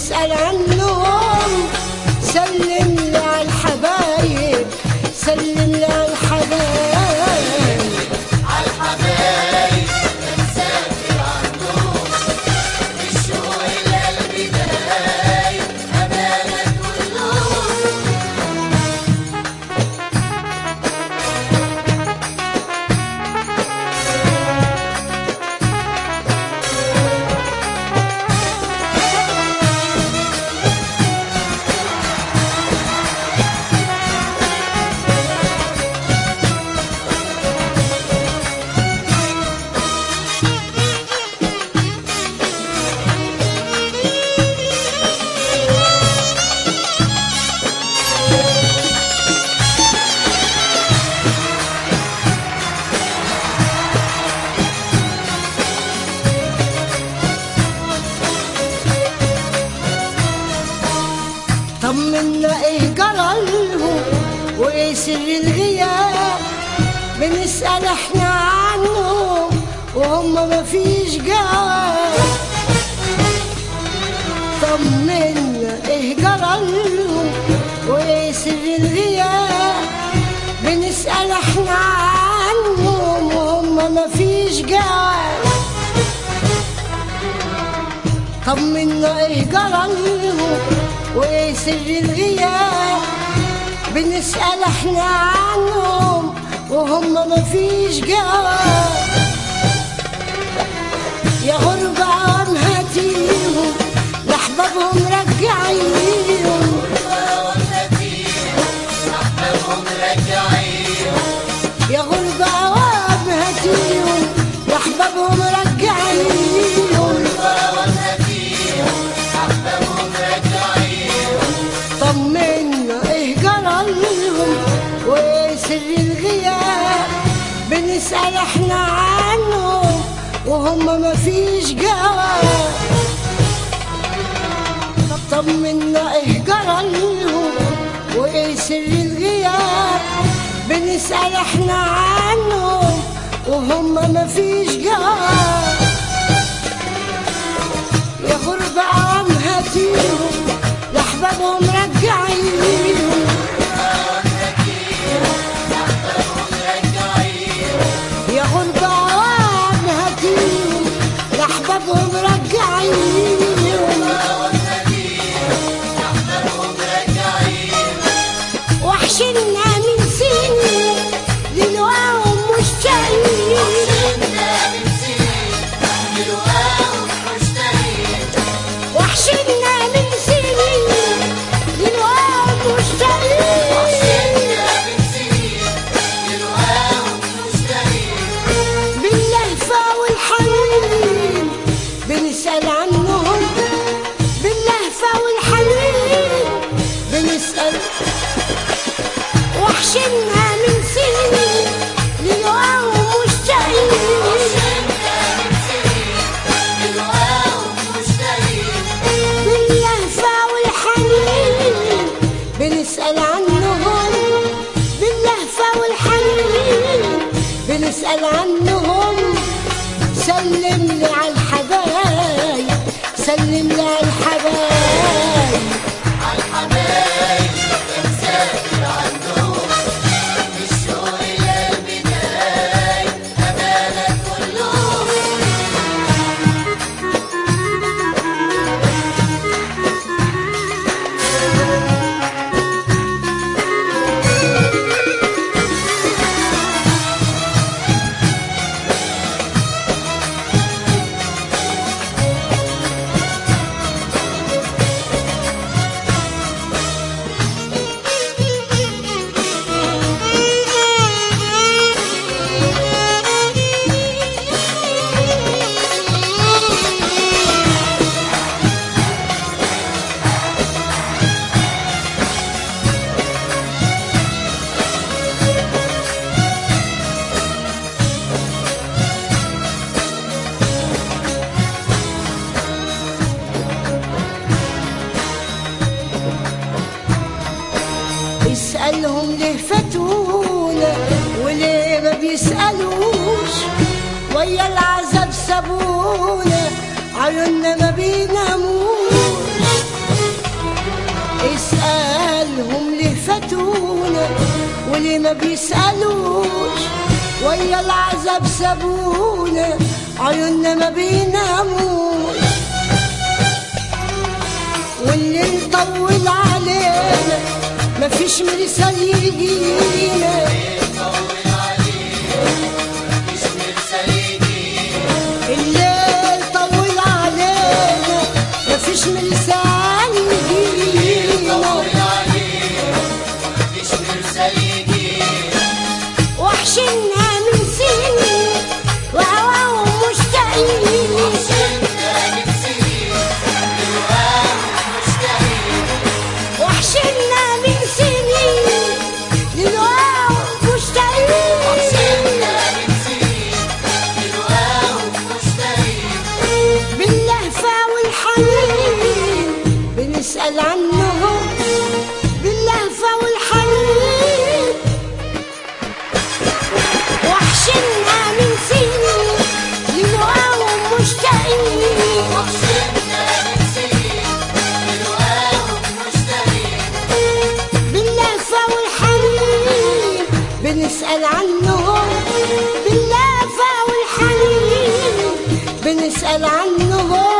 بنسأل عنهم سلم لي على الحبايب سلم لي على الحبايب عالحبايب نسافر عنهم بالشوق القلب دايب أمانة كلهم طمنا ايه جرالهم وايه سر الغياب بنسأل احنا عنهم وهم مفيش جواب طمنا ايه جرالهم وايه سر الغياب بنسأل احنا عنهم وهم مفيش جواب طمنا ايه جرالهم وايه سر الغياب بنسأل احنا عنهم وهم مفيش جواب يا غربة عم هاتيهم لأحبابهم رجعيهم أحبابهم رجعيهم يا غربة عم هاتيهم لأحبابهم رجعيهم أحبابهم رجعيهم طمنا ايه جرالهم وايه سر الغياب بنسأل احنا عنهم وهم مفيش جواب طمنا ايه جرالهم وايه سر الغياب بنسأل احنا عنهم وهم مفيش جواب يا غربة عم هاتيهم لأحبابهم رجعيهم يا غربة عم هاتيهم لأحبابهم رجعيهم وحشنا من سنين دلوقتي مشتاقين وحشنا من سنين دلوقتي مشتاقين باللهفة والحنين بنسأل عنهم باللهفة والحنين بنسأل وحشنا من سنين دلوقتي مشتاقين باللهفة والحنين بنسأل عنهم باللهفة والحنين بنسأل عنهم سلم لي على الحبايب سلم لي على الحبايب اسألهم ليه فاتونا وليه ما بيسألوش ويا العذاب سابونا عيوننا ما بيناموش فاتونا واللي ما بيسألوش ويا العذاب سابونا عيوننا ما بيناموش واللي نطول علينا مفيش مرسال يجينا طول عليه مفيش مرسل يجينا الليل طول علينا مفيش مرسال يجينا طول عليه مفيش مرسل يجينا وحشنا من سنين وهواهم مشتاقين وحشنا من سنين للوام مشتاقين وحشنا من سنين للواو مشتاقين وحشنا من سنين للوام مشتاقين باللهفة والحنين بنسأل عنهم باللهفة والحنين وحشنا من سنين للقاهم مشتاقين وحشنا من سنين للوام مشتاقين باللهفة والحنين بنسأل عنهم باللهفة والحنين بنسأل عنهم